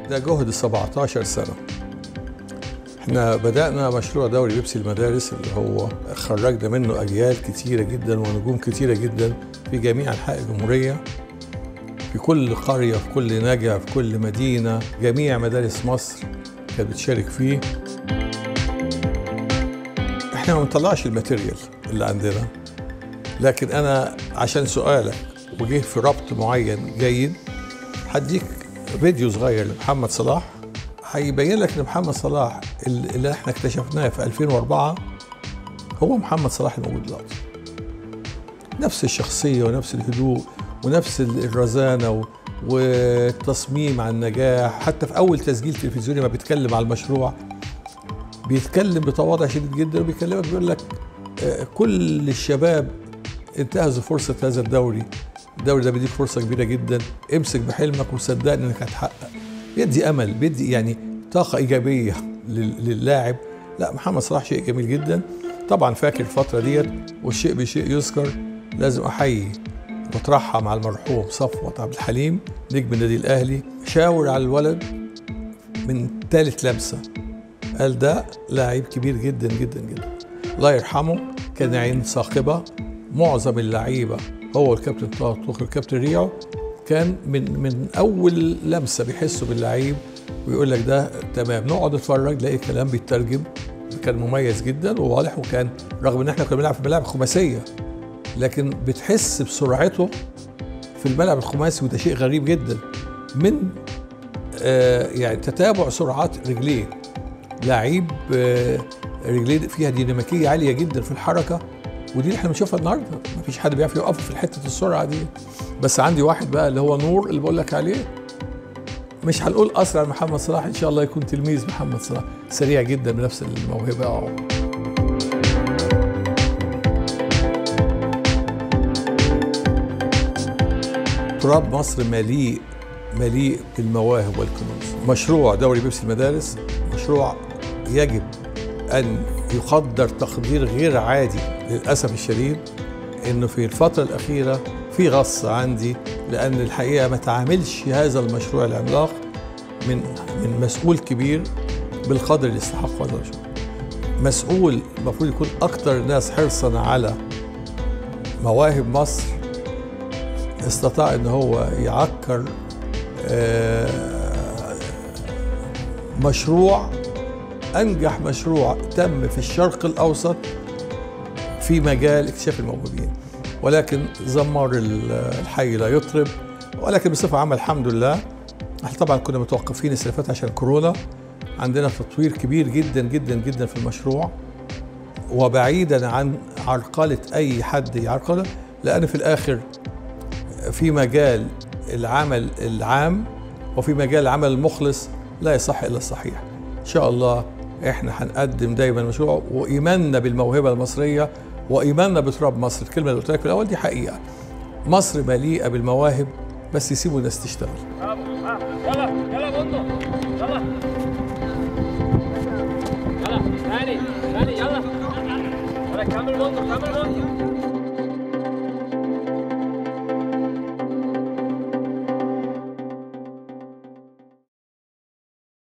ده جهد 17 سنة احنا بدأنا مشروع دوري بيبسي المدارس اللي هو خرجنا منه أجيال كتيرة جدا ونجوم كتيرة جدا في جميع أنحاء الجمهورية في كل قرية في كل نجع في كل مدينة جميع مدارس مصر كانت بتشارك فيه احنا ما بنطلعش الماتيريال اللي عندنا لكن انا عشان سؤالك وجه في ربط معين جيد هديك فيديو صغير لمحمد صلاح هيبين لك ان محمد صلاح اللي احنا اكتشفناه في 2004 هو محمد صلاح الموجود دلوقتي نفس الشخصيه ونفس الهدوء ونفس الرزانه و... والتصميم على النجاح حتى في اول تسجيل تلفزيوني ما بيتكلم على المشروع بيتكلم بتواضع شديد جدا وبيكلمك بيقول لك آه، كل الشباب انتهزوا فرصه هذا الدوري الدوري ده بيديك فرصه كبيره جدا امسك بحلمك وصدقني انك هتحقق بيدي امل بيدي يعني طاقه ايجابيه لل- للاعب لا محمد صلاح شيء جميل جدا طبعا فاكر الفتره ديت والشيء بشيء يذكر لازم احيي مطرحها مع المرحوم صفوت عبد الحليم نجم النادي الاهلي شاور على الولد من ثالث لمسه قال ده لاعب كبير جدا جدا جدا الله يرحمه كان عين ثاقبه معظم اللعيبه هو الكابتن طه طوخ والكابتن ريعو كان من من اول لمسه بيحسوا باللعيب ويقول لك ده تمام نقعد نتفرج نلاقي الكلام بيترجم كان مميز جدا وواضح وكان رغم ان احنا كنا بنلعب في ملاعب خماسيه لكن بتحس بسرعته في الملعب الخماسي وده شيء غريب جدا من آه يعني تتابع سرعات رجليه لعيب آه رجليه فيها ديناميكيه عاليه جدا في الحركه ودي اللي احنا بنشوفها النهارده مفيش حد بيعرف يوقف في حته السرعه دي بس عندي واحد بقى اللي هو نور اللي بقول لك عليه مش هنقول اسرع من محمد صلاح ان شاء الله يكون تلميذ محمد صلاح سريع جدا بنفس الموهبه اه تراب مصر مليء مليء بالمواهب والكنوز مشروع دوري بيبسي المدارس مشروع يجب ان يقدر تقدير غير عادي للاسف الشديد انه في الفتره الاخيره في غص عندي لان الحقيقه ما تعاملش هذا المشروع العملاق من من مسؤول كبير بالقدر اللي يستحقه هذا المشروع مسؤول المفروض يكون اكتر الناس حرصا على مواهب مصر استطاع ان هو يعكر آه، مشروع انجح مشروع تم في الشرق الاوسط في مجال اكتشاف الموهوبين ولكن زمار ال- الحي لا يطرب ولكن بصفه عامه الحمد لله احنا طبعا كنا متوقفين السنه اللي فاتت عشان كورونا عندنا تطوير كبير جدا جدا جدا في المشروع وبعيدا عن عرقله اي حد يعرقله لان في الاخر في مجال العمل العام وفي مجال العمل المخلص لا يصح الا الصحيح ان شاء الله احنا هنقدم دايما مشروع وايماننا بالموهبه المصريه وايماننا بتراب مصر الكلمه اللي قلت لك في الاول دي حقيقه مصر مليئه بالمواهب بس يسيبوا الناس تشتغل برافو ها يلا يلا بندق يلا يلا ثاني ثاني يلا يلا كمل بندق كمل بندق